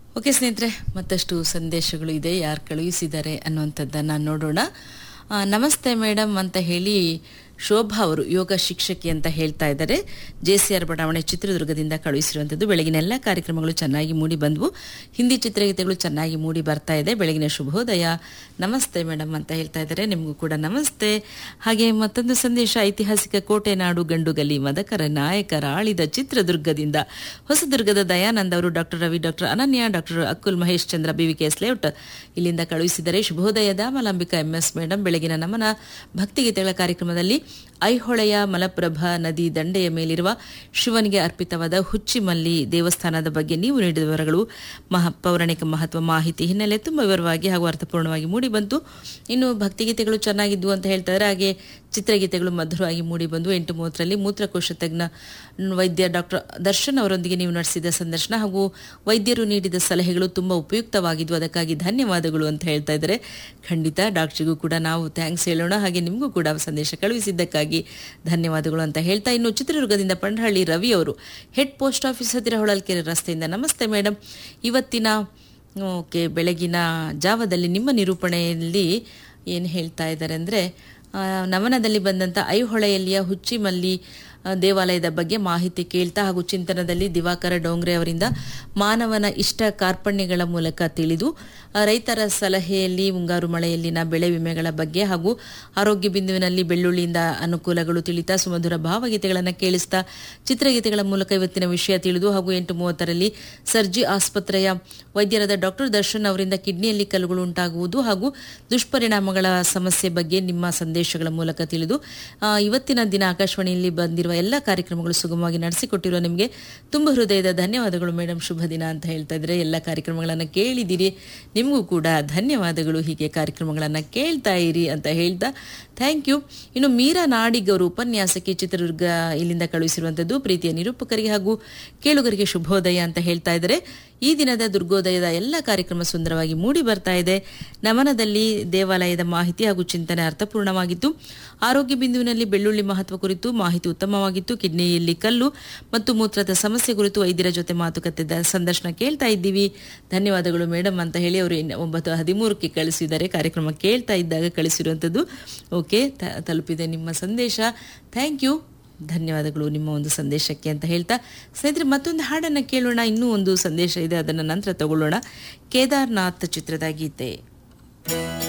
okay ಸ್ನೇಹಿತರೆ ಮತ್ತಷ್ಟು ಸಂದೇಶಗಳು ಇದೆ ಯಾರು ಕಳುಹಿಸಿದ್ದಾರೆ ಅನ್ನುವಂಥದ್ದನ್ನು ನೋಡೋಣ ಆ, ನಮಸ್ತೆ ಮೇಡಮ್ ಅಂತ ಹೇಳಿ ಶೋಭಾ ಅವರು ಯೋಗ ಶಿಕ್ಷಕಿ ಅಂತ ಹೇಳ್ತಾ ಇದ್ದಾರೆ ಜೆ ಸಿ ಆರ್ ಬಡಾವಣೆ ಚಿತ್ರದುರ್ಗದಿಂದ ಕಳುಹಿಸಿರುವಂಥದ್ದು ಬೆಳಗಿನ ಎಲ್ಲ ಕಾರ್ಯಕ್ರಮಗಳು ಚೆನ್ನಾಗಿ ಮೂಡಿ ಬಂದವು ಹಿಂದಿ ಚಿತ್ರಗೀತೆಗಳು ಚೆನ್ನಾಗಿ ಮೂಡಿ ಬರ್ತಾ ಇದೆ ಬೆಳಗಿನ ಶುಭೋದಯ ನಮಸ್ತೆ ಮೇಡಮ್ ಅಂತ ಹೇಳ್ತಾ ಇದ್ದಾರೆ ನಿಮಗೂ ಕೂಡ ನಮಸ್ತೆ ಹಾಗೆ ಮತ್ತೊಂದು ಸಂದೇಶ ಐತಿಹಾಸಿಕ ಕೋಟೆ ನಾಡು ಗಂಡುಗಲಿ ಮದಕರ ನಾಯಕರ ಆಳಿದ ಚಿತ್ರದುರ್ಗದಿಂದ ಹೊಸದುರ್ಗದ ದಯಾನಂದ್ ಅವರು doctor Ravi doctor Ananya doctor Akkul Mahesh Chandra B V K S layout ಇಲ್ಲಿಂದ ಕಳುಹಿಸಿದರೆ ಶುಭೋದಯದ ಮಲಾಂಬಿಕಾ ಎಂಎಸ್ ಮೇಡಮ್ ಬೆಳಗಿನ ನಮನ ಭಕ್ತಿಗೀತೆಗಳ ಕಾರ್ಯಕ್ರಮದಲ್ಲಿ ಐಹೊಳೆಯ ಮಲಪ್ರಭಾ ನದಿ ದಂಡೆಯ ಮೇಲಿರುವ ಶಿವನಿಗೆ ಅರ್ಪಿತವಾದ ಹುಚ್ಚಿಮಲ್ಲಿ ದೇವಸ್ಥಾನದ ಬಗ್ಗೆ ನೀವು ನೀಡಿದ ವಿವರಗಳು ಮಹ ಪೌರಾಣಿಕ ಮಹತ್ವ ಮಾಹಿತಿ ಹಿನ್ನೆಲೆ ತುಂಬ ವಿವರವಾಗಿ ಹಾಗೂ ಅರ್ಥಪೂರ್ಣವಾಗಿ ಮೂಡಿ ಬಂತು ಇನ್ನು ಭಕ್ತಿಗೀತೆಗಳು ಚೆನ್ನಾಗಿದ್ವು ಅಂತ ಹೇಳ್ತಾರೆ ಹಾಗೆ ಚಿತ್ರಗೀತೆಗಳು ಮಧುರವಾಗಿ ಮೂಡಿ ಬಂದು ಎಂಟು ಮೂವತ್ತರಲ್ಲಿ ಮೂತ್ರಕೋಶ ತಜ್ಞ ವೈದ್ಯ ಡಾಕ್ಟರ್ ದರ್ಶನ್ ಅವರೊಂದಿಗೆ ನೀವು ನಡೆಸಿದ ಸಂದರ್ಶನ ಹಾಗೂ ವೈದ್ಯರು ನೀಡಿದ ಸಲಹೆಗಳು ತುಂಬ ಉಪಯುಕ್ತವಾಗಿದ್ವು ಅದಕ್ಕಾಗಿ ಧನ್ಯವಾದಗಳು ಅಂತ ಹೇಳ್ತಾ ಇದ್ದಾರೆ ಖಂಡಿತ ಡಾಕ್ಟ್ರಿಗೂ ಕೂಡ ನಾವು ಥ್ಯಾಂಕ್ಸ್ ಹೇಳೋಣ ಹಾಗೆ ನಿಮಗೂ ಕೂಡ ಸಂದೇಶ ಕಳುಹಿಸಿದ್ದಕ್ಕಾಗಿ ಧನ್ಯವಾದಗಳು ಅಂತ ಹೇಳ್ತಾ ಇನ್ನು ಚಿತ್ರದುರ್ಗದಿಂದ ಪಂಡಹಳ್ಳಿ ರವಿ ಅವರು ಹೆಡ್ ಪೋಸ್ಟ್ ಆಫೀಸ್ ಹತ್ತಿರ ಹೊಳಲ್ಕೆರೆ ರಸ್ತೆಯಿಂದ ನಮಸ್ತೆ ಮೇಡಮ್ ಇವತ್ತಿನ ಓಕೆ ಬೆಳಗಿನ ಜಾವದಲ್ಲಿ ನಿಮ್ಮ ನಿರೂಪಣೆಯಲ್ಲಿ ಏನು ಹೇಳ್ತಾ ಇದ್ದಾರೆ ಅಂದರೆ ನಮನದಲ್ಲಿ ಬಂದಂಥ ಐಹೊಳೆಯಲ್ಲಿಯ ಹುಚ್ಚಿಮಲ್ಲಿ ಆ, ದೇವಾಲಯದ ಬಗ್ಗೆ ಮಾಹಿತಿ ಕೇಳ್ತಾ ಹಾಗೂ ಚಿಂತನದಲ್ಲಿ ದಿವಾಕರ ಡೋಂಗ್ರೆ ಅವರಿಂದ ಮಾನವನ ಇಷ್ಟ ಕಾರ್ಪಣ್ಯಗಳ ಮೂಲಕ ತಿಳಿದು ಆ, ರೈತರ ಸಲಹೆಯಲ್ಲಿ ಮುಂಗಾರು ಮಳೆಯಲ್ಲಿನ ಬೆಳೆ ವಿಮೆಗಳ ಬಗ್ಗೆ ಹಾಗೂ ಆರೋಗ್ಯ ಬಿಂದುವಿನಲ್ಲಿ ಬೆಳ್ಳುಳ್ಳಿಯಿಂದ ಅನುಕೂಲಗಳು ತಿಳಿತಾ ಸುಮಧುರ ಭಾವಗೀತೆಗಳನ್ನು ಕೇಳಿಸ್ತಾ ಚಿತ್ರಗೀತೆಗಳ ಮೂಲಕ ಇವತ್ತಿನ ವಿಷಯ ತಿಳಿದು ಹಾಗೂ ಎಂಟು ಮೂವತ್ತರಲ್ಲಿ ಸರ್ಜಿ ಆಸ್ಪತ್ರೆಯ ವೈದ್ಯರಾದ ಡಾಕ್ಟರ್ ದರ್ಶನ್ ಅವರಿಂದ ಕಿಡ್ನಿಯಲ್ಲಿ ಕಲ್ಲುಗಳು ಉಂಟಾಗುವುದು ಹಾಗೂ ದುಷ್ಪರಿಣಾಮಗಳ ಸಮಸ್ಯೆ ಬಗ್ಗೆ ನಿಮ್ಮ ಸಂದೇಶಗಳ ಮೂಲಕ ತಿಳಿದು ಆ, ಇವತ್ತಿನ ದಿನ ಆಕಾಶವಾಣಿಯಲ್ಲಿ ಬಂದಿರುವ ಎಲ್ಲ ಕಾರ್ಯಕ್ರಮಗಳು ಸುಗಮವಾಗಿ ನಡೆಸಿಕೊಟ್ಟಿರುವ ನಿಮಗೆ ತುಂಬ ಹೃದಯದ ಧನ್ಯವಾದಗಳು ಮೇಡಮ್ ಶುಭ ದಿನ ಅಂತ ಹೇಳ್ತಾ ಇದ್ರೆ ಎಲ್ಲ ಕಾರ್ಯಕ್ರಮಗಳನ್ನು ಕೇಳಿದಿರಿ ನಿಮಗೂ ಕೂಡ ಧನ್ಯವಾದಗಳು ಹೀಗೆ ಕಾರ್ಯಕ್ರಮಗಳನ್ನು ಕೇಳ್ತಾ ಇರಿ ಅಂತ ಹೇಳ್ತಾ ಥ್ಯಾಂಕ್ ಯು ಇನ್ನು ಮೀರಾ ನಾಡಿಗ್ ಅವರು ಉಪನ್ಯಾಸಕಿ ಚಿತ್ರದುರ್ಗ ಇಲ್ಲಿಂದ ಕಳುಹಿಸಿರುವಂಥದ್ದು ಪ್ರೀತಿಯ ನಿರೂಪಕರಿಗೆ ಹಾಗೂ ಕೇಳುಗರಿಗೆ ಶುಭೋದಯ ಅಂತ ಹೇಳ್ತಾ ಇದ್ದಾರೆ ಈ ದಿನದ ದುರ್ಗೋದಯದ ಎಲ್ಲ ಕಾರ್ಯಕ್ರಮ ಸುಂದರವಾಗಿ ಮೂಡಿ ಬರ್ತಾ ಇದೆ ನಮನದಲ್ಲಿ ದೇವಾಲಯದ ಮಾಹಿತಿ ಹಾಗೂ ಚಿಂತನೆ ಅರ್ಥಪೂರ್ಣವಾಗಿತ್ತು ಆರೋಗ್ಯ ಬಿಂದುವಿನಲ್ಲಿ ಬೆಳ್ಳುಳ್ಳಿ ಮಹತ್ವ ಕುರಿತು ಮಾಹಿತಿ ಉತ್ತಮವಾಗಿತ್ತು ಕಿಡ್ನಿಯಲ್ಲಿ ಕಲ್ಲು ಮತ್ತು ಮೂತ್ರದ ಸಮಸ್ಯೆ ಕುರಿತು ವೈದ್ಯರ ಜೊತೆ ಮಾತುಕತೆ ದ- ಸಂದರ್ಶನ ಕೇಳ್ತಾ ಇದ್ದೀವಿ ಧನ್ಯವಾದಗಳು ಮೇಡಮ್ ಅಂತ ಹೇಳಿ ಅವರು ಇನ್ನು ಒಂಬತ್ತು ಹದಿಮೂರಕ್ಕೆ ಕಳಿಸಿದ್ದಾರೆ ಕಾರ್ಯಕ್ರಮ ಕೇಳ್ತಾ ಇದ್ದಾಗ ಕಳಿಸಿರುವಂಥದ್ದು ಓಕೆ ತ- ತಲುಪಿದೆ ನಿಮ್ಮ ಸಂದೇಶ ಥ್ಯಾಂಕ್ ಯು ಧನ್ಯವಾದಗಳು ನಿಮ್ಮ ಒಂದು ಸಂದೇಶಕ್ಕೆ ಅಂತ ಹೇಳ್ತಾ ಸ್ನೇಹಿತರೆ ಮತ್ತೊಂದು ಹಾಡನ್ನು ಕೇಳೋಣ ಇನ್ನೂ ಒಂದು ಸಂದೇಶ ಇದೆ ಅದನ್ನು ನಂತರ ತಗೊಳ್ಳೋಣ ಕೇದಾರ್ನಾಥ್ ಚಿತ್ರದ ಗೀತೆ